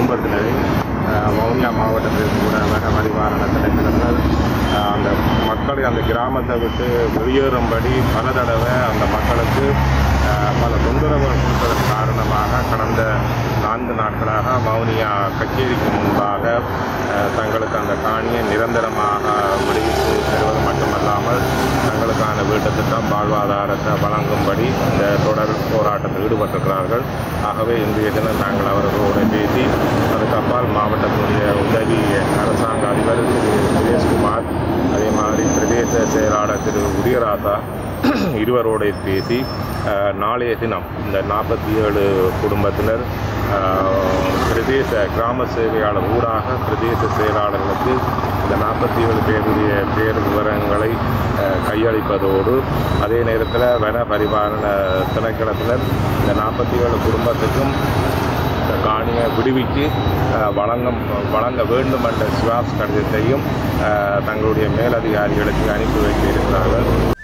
குடும்பத்தினரை அஹ், வவுனியா மாவட்டத்தில் கூட வன பரிபாலன திணைக்களங்கள் அஹ், அந்த மக்களை அந்த கிராமத்தை விட்டு வெளியேறும்படி பல தடவை அந்த மக்களுக்கு அஹ், பல தொந்தரவுகள் கொடுத்ததன் காரணமாக கடந்த நான்கு நாட்களாக வவுனியா கச்சேரிக்கு முன்பாக அஹ், தங்களுக்கு அந்த காணியை நிரந்தரமாக விடுவித்து தருவது மட்டுமல்லாமல் தங்களுக்கான வீட்டு திட்டம் வாழ்வாதாரத்தை வழங்கும்படி இந்த தொடர் போராட்டத்தில் ஈடுபட்டிருக்கிறார்கள் ஆகவே இன்றைய தினம் நாங்கள் அவர்களோடு பேசி அதுக்கப்பால் மாவட்டத்தினுடைய உதவி அரசாங்க அதிபர் திரு சுரேஷ்குமார் அதே மாதிரி பிரதேச செயலாளர் திரு உதயராசா இருவரோடு பேசி அஹ், நாளைய தினம் இந்த நாற்பத்தி ஏழு குடும்பத்தினர் அஹ், பிரதேச கிராம சேவையாளர் ஊடாக பிரதேச செயலாளர்களுக்கு இந்த நாற்பத்தி ஏழு பேருடைய பேர் விவரங்களை அஹ், கையளிப்பதோடு அதே நேரத்தில் வன பரிபாலன திணைக்களத்தினர் இந்த நாற்பத்தி ஏழு குடும்பத்துக்கும் இந்த காணியை விடுவித்து அஹ், வழங்கும் வழங்க வேண்டும் என்ற சிவாஸ் கடிதத்தையும் அஹ், தங்களுடைய மேலதிகாரிகளுக்கு அனுப்பி வைத்திருக்கிறார்கள்